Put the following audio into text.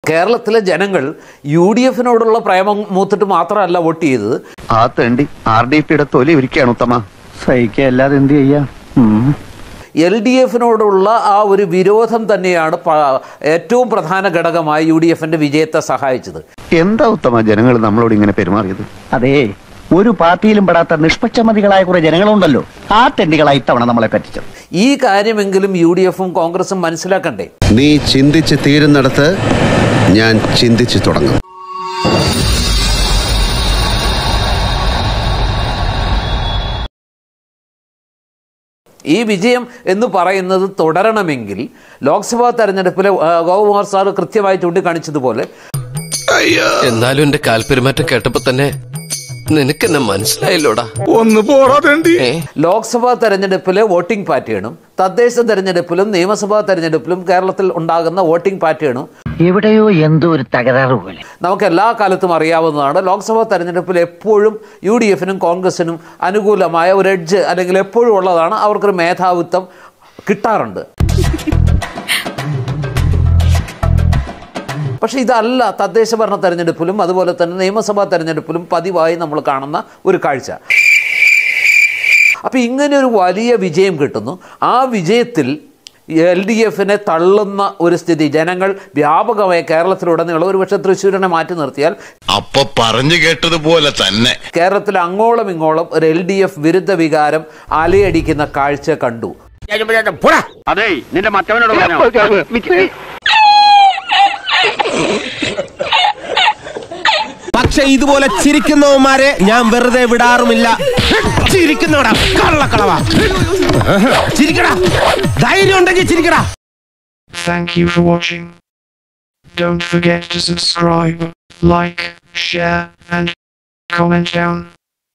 കേരളത്തിലെ ജനങ്ങൾ U D എഫിനോടുള്ള പ്രേമം മൂത്തിട്ട് മാത്രമല്ല വോട്ട് ചെയ്തത് ആ തേണ്ടി ആർ ഡി പിയുടെ തൊലി ഇരിക്കുകയാണ് ഉത്തമ സഹിക്കുക അല്ലാതെ എന്ത് ചെയ്യാം ഉം. എൽ ഡി എഫിനോടുള്ള ആ ഒരു വിരോധം തന്നെയാണ് പ- ഏറ്റവും പ്രധാന ഘടകമായി യു ഡി എഫിന്റെ വിജയത്തെ സഹായിച്ചത് എന്താ ഉത്തമ ജനങ്ങൾ നമ്മളോട് ഇങ്ങനെ പെരുമാറിയത് അതേ ഒരു പാർട്ടിയിലും പെടാത്ത നിഷ്പക്ഷമതികളായ കുറെ ജനങ്ങളുണ്ടല്ലോ ആ തെണ്ടികളായി ഇത്തവണ നമ്മളെ പറ്റിച്ചത് ഈ കാര്യമെങ്കിലും യു ഡി എഫും കോൺഗ്രസും മനസ്സിലാക്കണ്ടേ നീ ചിന്തിച്ച് തീരുന്നിടത്ത് ഞാൻ ചിന്തിച്ചു തുടങ്ങും ഈ വിജയം എന്ന് പറയുന്നത് തുടരണമെങ്കിൽ ലോക്സഭാ തെരഞ്ഞെടുപ്പിലെ ആ, ഗോകുമാർ സാർ കൃത്യമായി ചൂണ്ടിക്കാണിച്ചതുപോലെ എന്നാലും എന്റെ കാൽപെരുമാറ്റം കേട്ടപ്പോ തന്നെ നിനക്കെന്നെ മനസ്സിലായല്ലോടാ ഏ ലോക്സഭാ തെരഞ്ഞെടുപ്പിലെ വോട്ടിംഗ് പാറ്റേണും തദ്ദേശ തെരഞ്ഞെടുപ്പിലും നിയമസഭാ തെരഞ്ഞെടുപ്പിലും കേരളത്തിൽ ഉണ്ടാകുന്ന വോട്ടിംഗ് പാറ്റേണും എവിടെയോ എന്തോ ഒരു തകരാറ് പോലെ നമുക്ക് എല്ലാ കാലത്തും അറിയാവുന്നതാണ് ലോക്സഭാ തെരഞ്ഞെടുപ്പിൽ എപ്പോഴും യു ഡി എഫിനും കോൺഗ്രസിനും അനുകൂലമായ ഒരു എഡ്ജ് അല്ലെങ്കിൽ എപ്പോഴും ഉള്ളതാണ് അവർക്കൊരു മേധാവിത്വം കിട്ടാറുണ്ട് പക്ഷേ ഇതല്ല തദ്ദേശ ഭരണ തെരഞ്ഞെടുപ്പിലും അതുപോലെ തന്നെ നിയമസഭാ തെരഞ്ഞെടുപ്പിലും പതിവായി നമ്മൾ കാണുന്ന ഒരു കാഴ്ച അപ്പം ഇങ്ങനെ ഒരു വലിയ വിജയം കിട്ടുന്നു ആ വിജയത്തിൽ എൽ ഡി എഫിനെ തള്ളുന്ന ഒരു സ്ഥിതി ജനങ്ങൾ വ്യാപകമായി കേരളത്തിലുടനീളം ഒരുപക്ഷെ തൃശ്ശൂരിനെ മാറ്റി നിർത്തിയാൽ അപ്പൊ പറഞ്ഞു കേട്ടതുപോലെ തന്നെ കേരളത്തിൽ അങ്ങോളം ഇങ്ങോളം ഒരു എൽ ഡി എഫ് വിരുദ്ധ വികാരം അലയടിക്കുന്ന കാഴ്ച കണ്ടു അതെ നിന്റെ മറ്റവനോട് പറഞ്ഞോ പക്ഷെ ഇതുപോലെ ചിരിക്കുന്നവന്മാരെ ഞാൻ വെറുതെ വിടാറുമില്ല ചിരിക്കുന്നവടാ കള്ളക്കളവാ ചിരിക്കടാ ധൈര്യം ഉണ്ടെങ്കിൽ ചിരിക്കടാ Thank you for watching. Don't forget to subscribe, like, share, and comment down.